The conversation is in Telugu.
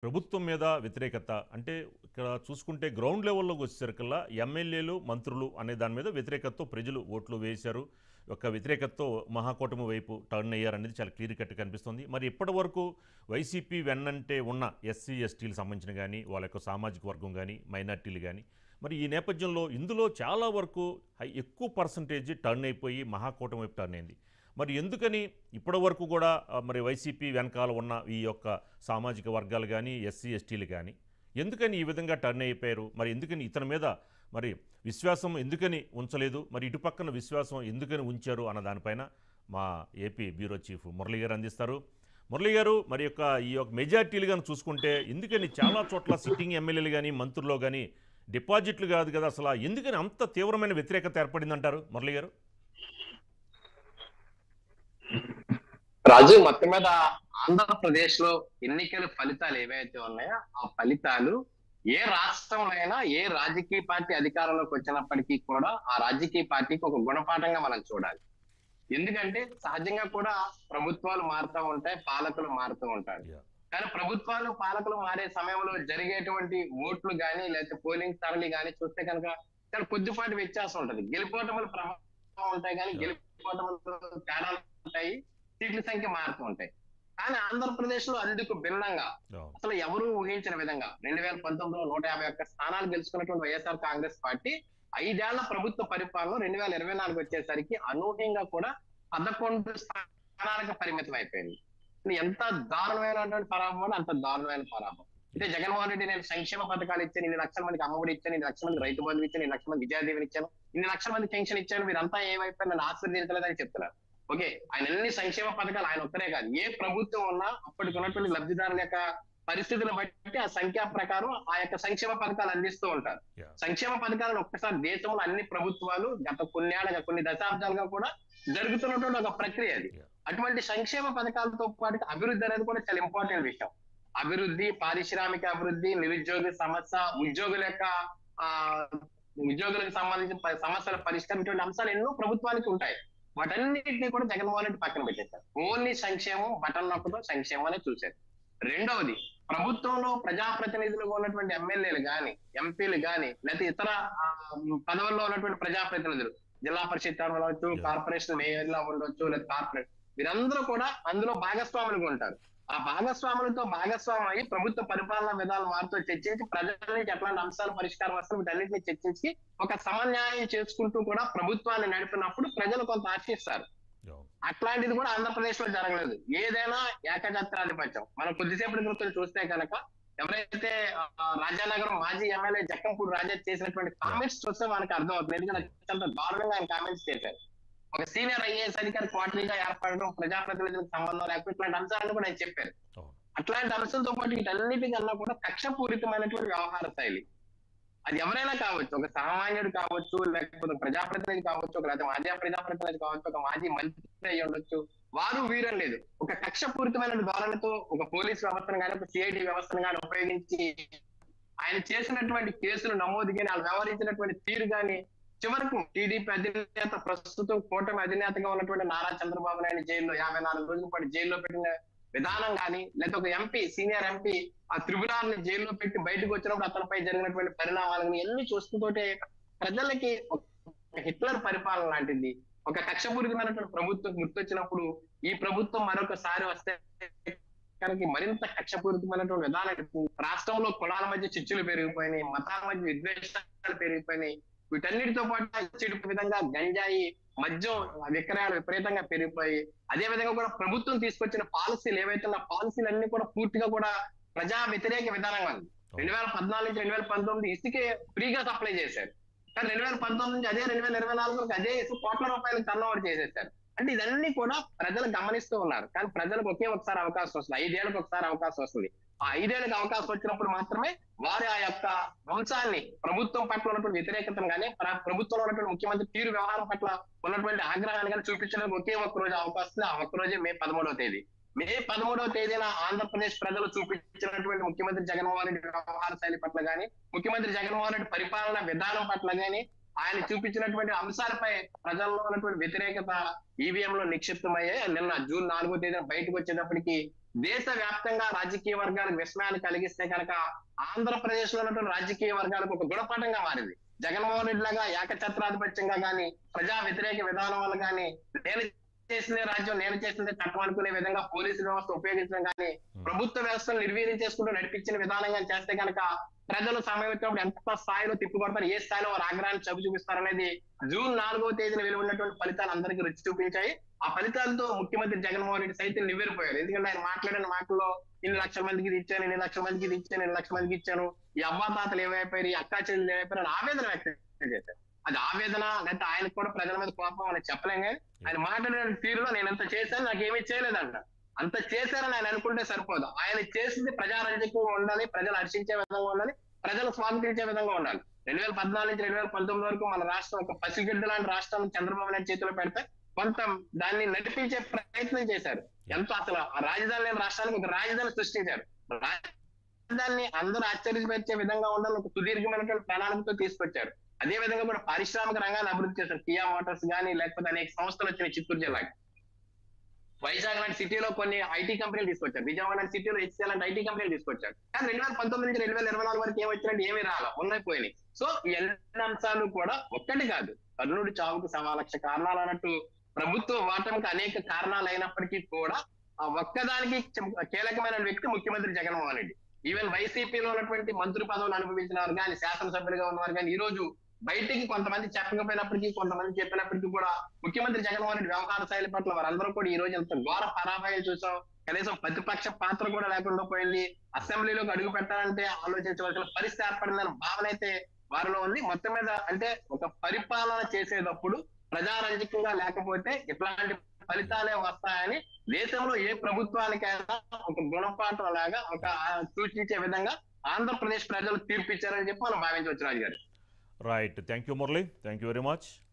ప్రభుత్వం మీద వ్యతిరేకత అంటే ఇక్కడ చూసుకుంటే గ్రౌండ్ లెవెల్లోకి వచ్చేసరికల్లా ఎమ్మెల్యేలు మంత్రులు అనే దాని మీద వ్యతిరేకతతో ప్రజలు ఓట్లు వేశారు ఒక వ్యతిరేకతతో మహాకూటమి వైపు టర్న్ అయ్యారనేది చాలా క్లియర్ కట్ కనిపిస్తుంది మరి ఇప్పటి వరకు వైసీపీ వెన్నంటే ఉన్న ఎస్సీ ఎస్టీలకు సంబంధించిన కానీ వాళ్ళ యొక్క సామాజిక వర్గం కానీ మైనార్టీలు కానీ మరి ఈ నేపథ్యంలో ఇందులో చాలా వరకు హై- ఎక్కువ పర్సంటేజ్ టర్న్ అయిపోయి మహాకూటమి వైపు టర్న్ అయింది మరి ఎందుకని ఇప్పటి వరకు కూడా ఆ, మరి వైసీపీ వెనకాల ఉన్న ఈ యొక్క సామాజిక వర్గాలు కానీ ఎస్సీ ఎస్టీలు కానీ ఎందుకని ఈ విధంగా టర్న్ అయిపోయారు మరి ఎందుకని ఇతని మీద మరి విశ్వాసం ఎందుకని ఉంచలేదు మరి ఇటు పక్కన విశ్వాసం ఎందుకని ఉంచారు అన్న దానిపైన మా ఏపీ బ్యూరో చీఫ్ మురళి గారు అందిస్తారు మురళి గారు మరి యొక్క ఈ యొక్క మెజార్టీలు కానీ చూసుకుంటే ఎందుకని చాలా చోట్ల సిట్టింగ్ ఎమ్మెల్యేలు కానీ మంత్రుల్లో కానీ డిపాజిట్లు కాదు కదా అసలు ఎందుకని అంత తీవ్రమైన వ్యతిరేకత ఏర్పడిందంటారు మురళి గారు రాజు మొత్తం మీద ఆంధ్రప్రదేశ్ లో ఎన్నికల ఫలితాలు ఏవైతే ఉన్నాయో ఆ ఫలితాలు ఏ రాష్ట్రంలో అయినా ఏ రాజకీయ పార్టీ అధికారంలోకి వచ్చినప్పటికీ కూడా ఆ రాజకీయ పార్టీకి ఒక గుణపాఠంగా మనం చూడాలి ఎందుకంటే సహజంగా కూడా ప్రభుత్వాలు మారుతూ ఉంటాయి పాలకులు మారుతూ ఉంటారు Yeah. కానీ ప్రభుత్వాలు పాలకులు మారే సమయంలో జరిగేటువంటి ఓట్లు గాని లేకపోతే పోలింగ్ సరళి గాని చూస్తే కనుక చాలా కొద్దిపాటి వ్యత్యాసం ఉంటది గెలుపోటములు ప్రభావం ఉంటాయి కానీ Yeah. గెలుపోటములు తేడాలు ఉంటాయి సీట్ల సంఖ్య మారుతూ ఉంటాయి కానీ ఆంధ్రప్రదేశ్ లో అందుకు భిన్నంగా అవును. అసలు ఎవరు ఊహించిన విధంగా రెండు వేల పంతొమ్మిదిలో నూట యాభై ఒక్క స్థానాలు గెలుచుకున్నటువంటి వైఎస్ఆర్ కాంగ్రెస్ పార్టీ ఐదేళ్ల ప్రభుత్వ పరిపాలన రెండు వేల ఇరవై నాలుగు వచ్చేసరికి అనూహ్యంగా కూడా పదకొండు స్థానాలకు పరిమితం అయిపోయింది ఇది ఎంత దారుణమైనటువంటి పరాభవం అంత దారుణమైన పరాభవం అంటే జగన్మోహన్ రెడ్డి నేను సంక్షేమ పథకాలు ఇచ్చాను ఇన్ని లక్షల మందికి అమ్మఒడి ఇచ్చాను ఇన్ని లక్షల మంది రైతు బంధువు ఇచ్చాను ఇన్ని లక్షల మంది విద్యాదీవెని ఇచ్చాను ఇన్ని లక్షల మంది పెన్షన్ ఇచ్చాను మీరంతా ఏమైపోయి నన్ను ఆశీర్వదించలేదని చెప్తున్నారు ఓకే ఆయన అన్ని సంక్షేమ పథకాలు ఆయన ఒక్కరే కాదు ఏ ప్రభుత్వం ఉన్నా అప్పటికి ఉన్నటువంటి లబ్ధిదారుల యొక్క పరిస్థితులను బట్టి ఆ సంఖ్యా ప్రకారం ఆ యొక్క సంక్షేమ పథకాలు అందిస్తూ ఉంటారు Yeah. సంక్షేమ పథకాలను ఒక్కసారి దేశంలో అన్ని ప్రభుత్వాలు గత కొన్నేళ్ళగా కొన్ని దశాబ్దాలుగా కూడా జరుగుతున్నటువంటి ఒక ప్రక్రియ అది Yeah. అటువంటి సంక్షేమ పథకాలతో పాటు అభివృద్ధి అనేది కూడా చాలా ఇంపార్టెంట్ విషయం అభివృద్ధి పారిశ్రామిక అభివృద్ధి నిరుద్యోగ సమస్య ఉద్యోగుల యొక్క ఆ ఉద్యోగులకు సంబంధించిన ప- సమస్యల పరిష్కారం ఇటువంటి అంశాలు ఎన్నో ప్రభుత్వానికి ఉంటాయి వాటన్నిటిని కూడా జగన్మోహన్ రెడ్డి పక్కన పెట్టేశారు ఓన్లీ సంక్షేమం బటన్ నొక్కతో సంక్షేమం అనే చూశారు రెండవది ప్రభుత్వంలో ప్రజాప్రతినిధులుగా ఉన్నటువంటి ఎమ్మెల్యేలు గాని ఎంపీలు గాని లేకపోతే ఇతర ఆ, పదవుల్లో ఉన్నటువంటి ప్రజాప్రతినిధులు జిల్లా పరిషత్ ఉండవచ్చు Yeah. కార్పొరేషన్ మేయర్ లా ఉండొచ్చు లేదా కార్పొరేట్ వీరందరూ కూడా అందులో భాగస్వాములుగా ఉంటారు ఆ భాగస్వాములతో భాగస్వామి అయ్యి ప్రభుత్వ పరిపాలన విధానం వారితో చర్చించి ప్రజల నుంచి ఎట్లాంటి అంశాలు పరిష్కారం వస్తాయి వీటన్నిటిని చర్చించి ఒక సమన్యాయం చేసుకుంటూ కూడా ప్రభుత్వాన్ని నడిపినప్పుడు ప్రజలు కొంత ఆశిస్తారు అవును. అట్లాంటిది కూడా ఆంధ్రప్రదేశ్ లో జరగలేదు ఏదైనా ఏకఛత్రాధిపత్యం మనం కొద్దిసేపటి క్రితం చూస్తే కనుక ఎవరైతే ఆ, రాజానగరం మాజీ ఎమ్మెల్యే జక్కంపూడి రాజా చేసినటువంటి కామెంట్స్ చూస్తే మనకు అర్థం అవుతుంది ఎందుకంటే అత్యంత దారుణంగా ఆయన కామెంట్స్ చేశారు ఒక సీనియర్ ఐఏఎస్ అధికారి క్వార్టరీగా ఏర్పడడం ప్రజాప్రతినిధులకు సంబంధం లేకపోతే ఇట్లాంటి అంశాలను కూడా ఆయన చెప్పారు అవును. అట్లాంటి అంశంతో పాటు వీటన్నిటికన్నా కూడా కక్షపూరితమైనటువంటి వ్యవహార శైలి అది ఎవరైనా కావచ్చు ఒక సామాన్యుడు కావచ్చు లేకపోతే ఒక ప్రజాప్రతినిధి కావచ్చు ఒక లేదా మాజీ ప్రజాప్రతినిధి కావచ్చు ఒక మాజీ మంత్రి అయి ఉండొచ్చు వారు వీరం లేదు ఒక కక్షపూరితమైన ధోరణితో ఒక పోలీస్ వ్యవస్థను కానీ ఒక సిఐడి వ్యవస్థను కానీ ఉపయోగించి ఆయన చేసినటువంటి కేసులు నమోదు కానీ వాళ్ళు వ్యవహరించినటువంటి తీరు కానీ చివరకు టీడీపీ అధినేత ప్రస్తుతం కూటమి అధినేతగా ఉన్నటువంటి నారా చంద్రబాబు నాయుడు జైల్లో యాభై నాలుగు రోజుల పాటు జైల్లో పెట్టిన విధానం కానీ లేదా ఒక ఎంపీ సీనియర్ ఎంపీ ఆ త్రిపురాన్ని జైల్లో పెట్టి బయటకు వచ్చినప్పుడు అతనిపై జరిగినటువంటి పరిణామాలను ఎన్ని చూస్తుంటే ప్రజలకి ఒక హిట్లర్ పరిపాలన లాంటిది ఒక కక్షపూరితమైనటువంటి ప్రభుత్వం గుర్తొచ్చినప్పుడు ఈ ప్రభుత్వం మరొకసారి వస్తే కనుక మరింత కక్షపూరితమైనటువంటి విధానం రాష్ట్రంలో కులాల మధ్య చిచ్చులు పెరిగిపోయినాయి మతాల మధ్య విద్వేషాలు పెరిగిపోయినాయి వీటన్నిటితో పాటు చెడు విధంగా గంజాయి మద్యం విక్రయాలు విపరీతంగా పెరిగిపోయి అదే విధంగా కూడా ప్రభుత్వం తీసుకొచ్చిన పాలసీలు ఏవైతే ఉన్న పాలసీలు అన్ని కూడా పూర్తిగా కూడా ప్రజా వ్యతిరేక విధానంగా ఉంది రెండు వేల పద్నాలుగు నుంచి రెండు వేల పంతొమ్మిది ఇసుకే ఫ్రీగా సప్లై చేశారు కానీ రెండు వేల పంతొమ్మిది నుంచి అదే రెండు వేల ఇరవై నాలుగు వరకు అదే ఇసుక కోట్ల రూపాయలు టర్న్ ఓవర్ చేసేసారు అంటే ఇదన్నీ కూడా ప్రజలు గమనిస్తూ ఉన్నారు కానీ ప్రజలకు ఒకే ఒకసారి అవకాశం వస్తుంది ఐదేళ్లకు ఒకసారి అవకాశం వస్తుంది ఆ ఐదేళ్లకు అవకాశం వచ్చినప్పుడు మాత్రమే వారి ఆ యొక్క వంశాన్ని ప్రభుత్వం పట్ల ఉన్నటువంటి వ్యతిరేకతను కానీ ప్ర- ప్రభుత్వంలో ఉన్నటువంటి ముఖ్యమంత్రి తీరు వ్యవహారం పట్ల ఉన్నటువంటి ఆగ్రహాన్ని కానీ చూపించడానికి ఒకే ఒక్క రోజు అవకాశం ఉంది. ఆ ఒక్క రోజే మే పదమూడవ తేదీ మే పదమూడవ తేదీన ఆంధ్రప్రదేశ్ ప్రజలు చూపించినటువంటి ముఖ్యమంత్రి జగన్మోహన్ రెడ్డి వ్యవహార శైలి పట్ల గాని ముఖ్యమంత్రి జగన్మోహన్ రెడ్డి పరిపాలన విధానం పట్ల గాని ఆయన చూపించినటువంటి అంశాలపై ప్రజల్లో ఉన్నటువంటి వ్యతిరేకత ఈవీఎం లో నిక్షిప్తమయ్యాయి నిన్న జూన్ నాలుగో తేదీన బయటకు వచ్చేటప్పటికి దేశ వ్యాప్తంగా రాజకీయ వర్గాలకు విస్మయాన్ని కలిగిస్తే కనుక ఆంధ్రప్రదేశ్ లో ఉన్నటువంటి రాజకీయ వర్గాలకు ఒక గుణపాఠంగా మారింది జగన్మోహన్ రెడ్డి లాగా ఏకఛత్రాధిపత్యంగా గాని ప్రజా వ్యతిరేక విధానం వల్ల గాని నేను చేసిందే రాజ్యం నేను చేసిందే చట్టం అనుకునే విధంగా పోలీసు వ్యవస్థ ఉపయోగించడం కానీ ప్రభుత్వ వ్యవస్థను నిర్వీర్యం చేసుకుంటూ నడిపించిన విధానంగా చేస్తే కనుక ప్రజలు సమయం వచ్చినప్పుడు ఎంత స్థాయిలో తిప్పుకొడతారు ఏ స్థాయిలో వారి ఆగ్రహాన్ని చవి చూపిస్తారనేది జూన్ నాలుగవ తేదీన వెలువడినటువంటి ఫలితాలు అందరికీ రుచి చూపించాయి ఆ ఫలితాలతో ముఖ్యమంత్రి జగన్మోహన్ రెడ్డి సైతం నివ్వెరిపోయారు ఎందుకంటే ఆయన మాట్లాడిన మాటల్లో ఇన్ని లక్షల మందికి ఇది ఇచ్చాను ఇన్ని లక్షల మందికి ఇది ఇచ్చాను ఇన్ని లక్షల మందికి ఇచ్చాను ఈ అవ్వాతాతలు ఏమైపోయారు ఈ అక్కా చెల్లెలు ఏమైపోయారు అని ఆవేదన వ్యక్తం చేశారు అది ఆవేదన లేకపోతే ఆయనకు కూడా ప్రజల మీద కోపం అని చెప్పలేం కానీ ఆయన మాట్లాడిన తీరులో నేను ఎంత చేశాను నాకు ఏమీ చేయలేదంట అంత చేశారని ఆయన అనుకుంటే సరిపోదు ఆయన చేసింది ప్రజారంజకంగా ఉండాలి ప్రజలు హర్షించే విధంగా ఉండాలి ప్రజలు స్వాగతించే విధంగా ఉండాలి రెండు వేల పద్నాలుగు నుంచి రెండు వేల పంతొమ్మిది వరకు మన రాష్ట్రం ఒక పసిగడ్డ లాంటి రాష్ట్రాన్ని చంద్రబాబు నాయుడు చేతిలో పెడితే కొంత దాన్ని నడిపించే ప్రయత్నం చేశారు ఎంతో అసలు ఆ రాజధాని లేని రాష్ట్రానికి ఒక రాజధాని సృష్టించారు రాజధానిని అందరూ ఆశ్చర్యపరిచే విధంగా ఉండాలని ఒక సుదీర్ఘమైనటువంటి ప్రణాళికతో తీసుకొచ్చారు అదే విధంగా కూడా పారిశ్రామిక రంగాన్ని అభివృద్ధి చేశారు కియా మోటార్స్ కానీ లేకపోతే అనేక సంస్థలు వచ్చినాయి చిత్తూరు జిల్లాకి వైజాగ్ లాంటి సిటీలో కొన్ని ఐటీ కంపెనీలు తీసుకొచ్చారు విజయవాడ లాంటి సిటీలో హెచ్సిఎల్ లాంటి ఐటీ కంపెనీలు తీసుకొచ్చారు కానీ రెండు వేల పంతొమ్మిది నుంచి రెండు వేల ఇరవై నాలుగు వరకు ఏమొచ్చినట్టు ఏమీ రాలా ఉన్నాయి పోయినాయి సో ఈ అన్ని అంశాలు కూడా ఒక్కటి కాదు కర్ణుడి చావుకు సవా లక్ష కారణాలు అన్నట్టు ప్రభుత్వ ఓటమికి అనేక కారణాలు అయినప్పటికీ కూడా ఆ ఒక్కదానికి చెం- కీలకమైన వ్యక్తి ముఖ్యమంత్రి జగన్మోహన్ రెడ్డి ఈవెన్ వైసీపీలో ఉన్నటువంటి మంత్రి పదవులు అనుభవించిన వారు కానీ శాసనసభ్యులుగా ఉన్నవారు కానీ ఈ రోజు బయటికి కొంతమంది చెప్పకపోయినప్పటికీ కొంతమంది చెప్పినప్పటికీ కూడా ముఖ్యమంత్రి జగన్మోహన్ రెడ్డి వ్యవహార శైలి పట్ల వారందరూ కూడా ఈ రోజు ఎంత ఘోర పరాభాయం చూసాం కనీసం ప్రతిపక్ష పాత్ర కూడా లేకుండా పోయింది అసెంబ్లీలోకి అడుగు పెట్టాలంటే ఆలోచించవలసిన పరిస్థితి ఏర్పడిందన్న భావన అయితే వారిలో ఉంది మొత్తం మీద అంటే ఒక పరిపాలన చేసేటప్పుడు ప్రజారంజకంగా లేకపోతే ఇట్లాంటి ఫలితాలే వస్తాయని దేశంలో ఏ ప్రభుత్వానికైనా ఒక గుణపాఠం లాగా ఒక ఆ, సూచించే విధంగా ఆంధ్రప్రదేశ్ ప్రజలు తీర్పిచ్చారని చెప్పి మనం భావించవచ్చు రాజు గారు right thank you Murali thank you very much